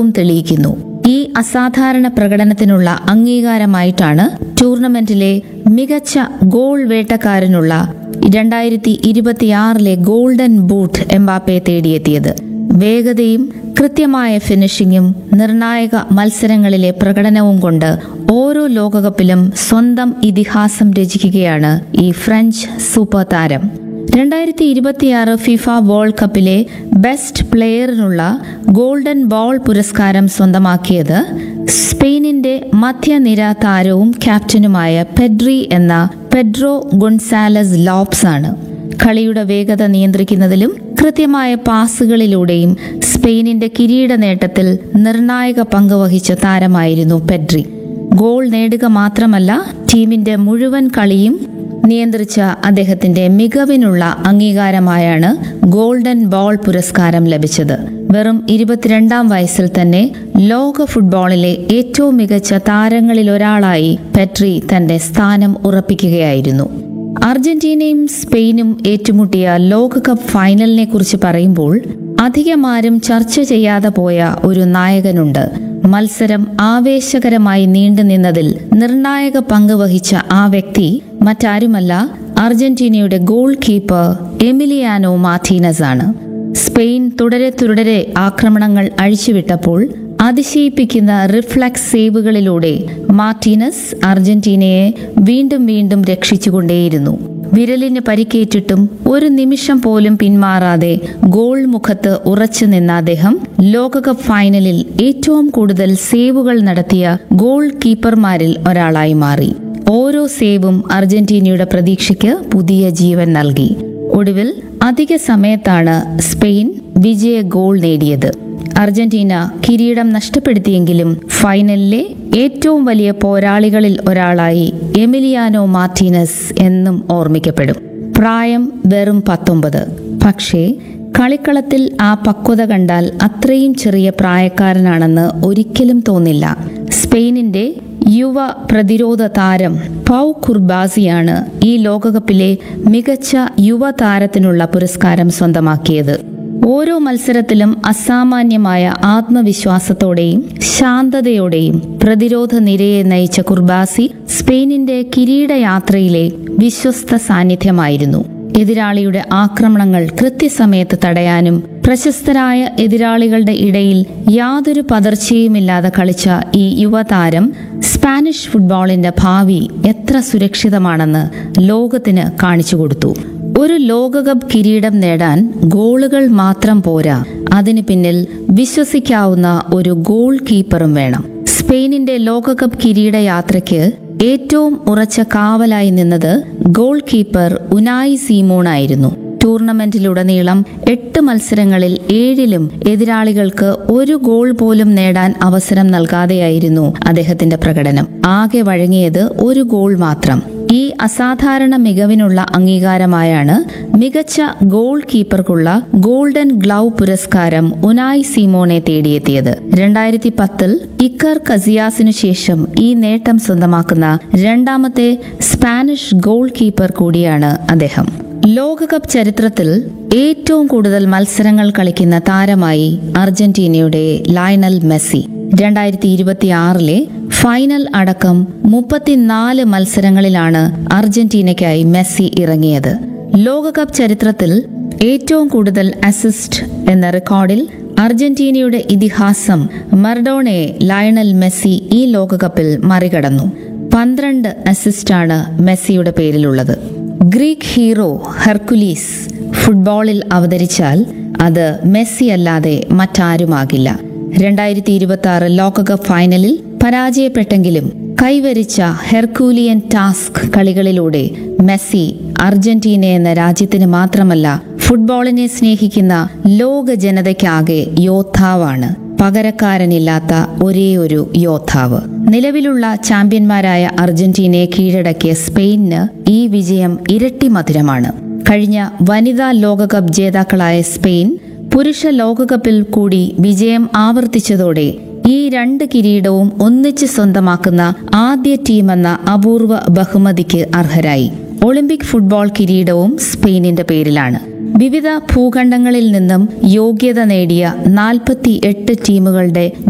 കഴിവും തെളിയിക്കുന്നു ഈ അസാധാരണ പ്രകടനത്തിനുള്ള അംഗീകാരമായിട്ടാണ് ടൂർണമെന്റിലെ മികച്ച ഗോൾ വേട്ടക്കാരനുള്ള രണ്ടായിരത്തി ഇരുപത്തിയാറിലെ ഗോൾഡൻ ബൂട്ട് എംബാപ്പെ തേടിയെത്തിയത് വേഗതയും കൃത്യമായ ഫിനിഷിംഗും നിർണായക മത്സരങ്ങളിലെ പ്രകടനവും കൊണ്ട് ഓരോ ലോകകപ്പിലും സ്വന്തം ഇതിഹാസം രചിക്കുകയാണ് ഈ ഫ്രഞ്ച് സൂപ്പർ താരം രണ്ടായിരത്തി ഇരുപത്തിയാറ് ഫിഫ വേൾഡ് കപ്പിലെ ബെസ്റ്റ് പ്ലെയറിനുള്ള ഗോൾഡൻ ബോൾ പുരസ്കാരം സ്വന്തമാക്കിയത് സ്പെയിനിന്റെ മധ്യനിര താരവും ക്യാപ്റ്റനുമായ പെഡ്രി എന്ന പെഡ്രോ ഗൊൺസാലസ് ലോപ്സ് ആണ് കളിയുടെ വേഗത നിയന്ത്രിക്കുന്നതിലും കൃത്യമായ പാസുകളിലൂടെയും സ്പെയിനിന്റെ കിരീട നേട്ടത്തിൽ നിർണായക പങ്ക് വഹിച്ച താരമായിരുന്നു പെഡ്രി ഗോൾ നേടുക മാത്രമല്ല ടീമിന്റെ മുഴുവൻ കളിയും നിയന്ത്രിച്ച അദ്ദേഹത്തിന്റെ മികവിനുള്ള അംഗീകാരമായാണ് ഗോൾഡൻ ബോൾ പുരസ്കാരം ലഭിച്ചത് വെറും ഇരുപത്തിരണ്ടാം വയസ്സിൽ തന്നെ ലോക ഫുട്ബോളിലെ ഏറ്റവും മികച്ച താരങ്ങളിലൊരാളായി പെട്രി തന്റെ സ്ഥാനം ഉറപ്പിക്കുകയായിരുന്നു അർജന്റീനയും സ്പെയിനും ഏറ്റുമുട്ടിയ ലോകകപ്പ് ഫൈനലിനെ കുറിച്ച് പറയുമ്പോൾ അധികമാരും ചർച്ച ചെയ്യാതെ പോയ ഒരു നായകനുണ്ട് മത്സരം ആവേശകരമായി നീണ്ടുനിന്നതിൽ നിർണായക പങ്ക് വഹിച്ച ആ വ്യക്തി മറ്റാരുമല്ല അർജന്റീനയുടെ ഗോൾ കീപ്പർ എമിലിയാനോ മാർട്ടീനസ് ആണ് സ്പെയിൻ തുടരെ തുടരെ ആക്രമണങ്ങൾ അഴിച്ചുവിട്ടപ്പോൾ അതിശയിപ്പിക്കുന്ന റിഫ്ലക്സ് സേവുകളിലൂടെ മാർട്ടീനസ് അർജന്റീനയെ വീണ്ടും വീണ്ടും രക്ഷിച്ചുകൊണ്ടേയിരുന്നു വിരലിന് പരിക്കേറ്റിട്ടും ഒരു നിമിഷം പോലും പിന്മാറാതെ ഗോൾ മുഖത്ത് ഉറച്ചു നിന്ന അദ്ദേഹം ലോകകപ്പ് ഫൈനലിൽ ഏറ്റവും കൂടുതൽ സേവുകൾ നടത്തിയ ഗോൾ കീപ്പർമാരിൽ ഒരാളായി മാറി ഓരോ സേവും അർജന്റീനയുടെ പ്രതീക്ഷയ്ക്ക് പുതിയ ജീവൻ നൽകി ഒടുവിൽ അധിക സമയത്താണ് സ്പെയിൻ വിജയ ഗോൾ നേടിയത് അർജന്റീന കിരീടം നഷ്ടപ്പെടുത്തിയെങ്കിലും ഫൈനലിലെ ഏറ്റവും വലിയ പോരാളികളിൽ ഒരാളായി എമിലിയാനോ മാർട്ടീനസ് എന്നും ഓർമ്മിക്കപ്പെടും പ്രായം വെറും പത്തൊമ്പത് പക്ഷേ കളിക്കളത്തിൽ ആ പക്വത കണ്ടാൽ അത്രയും ചെറിയ പ്രായക്കാരനാണെന്ന് ഒരിക്കലും തോന്നില്ല സ്പെയിനിന്റെ യുവ പ്രതിരോധ താരം പൗ കുർബാസിയാണ് ഈ ലോകകപ്പിലെ മികച്ച യുവ താരത്തിനുള്ള പുരസ്കാരം സ്വന്തമാക്കിയത് ഓരോ മത്സരത്തിലും അസാമാന്യമായ ആത്മവിശ്വാസത്തോടെയും ശാന്തതയോടെയും പ്രതിരോധ നിരയെ നയിച്ച കുർബാസി സ്പെയിനിന്റെ കിരീടയാത്രയിലെ വിശ്വസ്ത സാന്നിധ്യമായിരുന്നു എതിരാളിയുടെ ആക്രമണങ്ങൾ കൃത്യസമയത്ത് തടയാനും പ്രശസ്തരായ എതിരാളികളുടെ ഇടയിൽ യാതൊരു പതർച്ചയുമില്ലാതെ കളിച്ച ഈ യുവതാരം സ്പാനിഷ് ഫുട്ബോളിന്റെ ഭാവി എത്ര സുരക്ഷിതമാണെന്ന് ലോകത്തിന് കാണിച്ചു കൊടുത്തു ഒരു ലോകകപ്പ് കിരീടം നേടാൻ ഗോളുകൾ മാത്രം പോരാ അതിന് പിന്നിൽ വിശ്വസിക്കാവുന്ന ഒരു ഗോൾ കീപ്പറും വേണം സ്പെയിനിന്റെ ലോകകപ്പ് കിരീട യാത്രയ്ക്ക് ഏറ്റവും ഉറച്ച കാവലായി നിന്നത് ഗോൾ കീപ്പർ ഉനായി സീമോൺ ആയിരുന്നു ടൂർണമെന്റിലുടനീളം എട്ട് മത്സരങ്ങളിൽ ഏഴിലും എതിരാളികൾക്ക് ഒരു ഗോൾ പോലും നേടാൻ അവസരം നൽകാതെയായിരുന്നു അദ്ദേഹത്തിന്റെ പ്രകടനം ആകെ വഴങ്ങിയത് ഒരു ഗോൾ മാത്രം ഈ അസാധാരണ മികവിനുള്ള അംഗീകാരമായാണ് മികച്ച ഗോൾ കീപ്പർക്കുള്ള ഗോൾഡൻ ഗ്ലൗ പുരസ്കാരം ഉനായ് സീമോനെ തേടിയെത്തിയത് രണ്ടായിരത്തി പത്തിൽ ഇക്കർ കസിയാസിനു ശേഷം ഈ നേട്ടം സ്വന്തമാക്കുന്ന രണ്ടാമത്തെ സ്പാനിഷ് ഗോൾ കീപ്പർ കൂടിയാണ് അദ്ദേഹം ലോകകപ്പ് ചരിത്രത്തിൽ ഏറ്റവും കൂടുതൽ മത്സരങ്ങൾ കളിക്കുന്ന താരമായി അർജന്റീനയുടെ ലയണൽ മെസ്സി രണ്ടായിരത്തി ഇരുപത്തി ആറിലെ ഫൈനൽ അടക്കം മുപ്പത്തിനാല് മത്സരങ്ങളിലാണ് അർജന്റീനയ്ക്കായി മെസ്സി ഇറങ്ങിയത് ലോകകപ്പ് ചരിത്രത്തിൽ ഏറ്റവും കൂടുതൽ അസിസ്റ്റ് എന്ന റെക്കോർഡിൽ അർജന്റീനയുടെ ഇതിഹാസം മർഡോണയെ ലയണൽ മെസ്സി ഈ ലോകകപ്പിൽ മറികടന്നു പന്ത്രണ്ട് അസിസ്റ്റാണ് മെസ്സിയുടെ പേരിലുള്ളത് ഗ്രീക്ക് ഹീറോ ഹെർക്കുലീസ് ഫുട്ബോളിൽ അവതരിച്ചാൽ അത് മെസ്സി അല്ലാതെ മറ്റാരുമാകില്ല രണ്ടായിരത്തി ഇരുപത്തി ആറ് ലോകകപ്പ് ഫൈനലിൽ പരാജയപ്പെട്ടെങ്കിലും കൈവരിച്ച ഹെർക്കൂലിയൻ ടാസ്ക് കളികളിലൂടെ മെസ്സി അർജന്റീന എന്ന രാജ്യത്തിന് മാത്രമല്ല ഫുട്ബോളിനെ സ്നേഹിക്കുന്ന ലോക ജനതയ്ക്കാകെ യോദ്ധാവാണ് പകരക്കാരനില്ലാത്ത ഒരേയൊരു യോദ്ധാവ് നിലവിലുള്ള ചാമ്പ്യന്മാരായ അർജന്റീനയെ കീഴടക്കിയ സ്പെയിനിന് ഈ വിജയം ഇരട്ടി മധുരമാണ് കഴിഞ്ഞ വനിതാ ലോകകപ്പ് ജേതാക്കളായ സ്പെയിൻ പുരുഷ ലോകകപ്പിൽ കൂടി വിജയം ആവർത്തിച്ചതോടെ ഈ രണ്ട് കിരീടവും ഒന്നിച്ച് സ്വന്തമാക്കുന്ന ആദ്യ ടീമെന്ന അപൂർവ ബഹുമതിക്ക് അർഹരായി ഒളിമ്പിക് ഫുട്ബോൾ കിരീടവും സ്പെയിനിന്റെ പേരിലാണ് വിവിധ ഭൂഖണ്ഡങ്ങളിൽ നിന്നും യോഗ്യത നേടിയ നാൽപ്പത്തി എട്ട് ടീമുകളുടെ